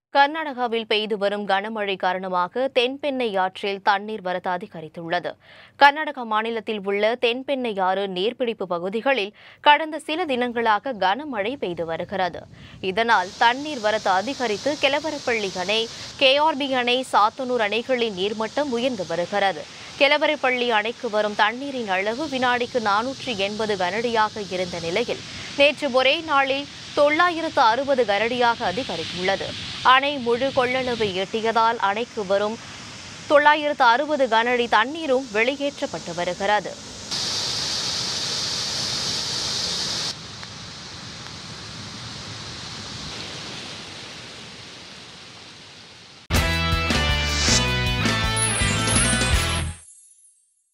கர்நாடகாவில் பெய்து வரும் கனமழை காரணமாக தென்பெண்ணை ஆற்றில் தண்ணீர் வரத்து அதிகரித்துள்ளது கர்நாடகா மாநிலத்தில் உள்ள தென்பெண்ணை ஆறு நீர்பிடிப்பு பகுதிகளில் கடந்த சில தினங்களாக கனமழை பெய்து வருகிறது இதனால் தண்ணீர் வரத்து அதிகரித்து கிளவரப்பள்ளி அணை கேஆர்பி அணை சாத்தனூர் அணைகளின் நீர்மட்டம் உயர்ந்து வருகிறது கிளவரப்பள்ளி அணைக்கு வரும் தண்ணீரின் அளவு வினாடிக்கு நானூற்றி எண்பது கனடியாக இருந்த நிலையில் நேற்று ஒரே நாளில் தொள்ளாயிரத்து அறுபது கனடியாக அதிகரித்துள்ளது அணை முழு கொள்ளளவை எட்டியதால் அணைக்கு வரும் தொள்ளாயிரத்து அறுபது கனஅடி தண்ணீரும் வெளியேற்றப்பட்டு வருகிறது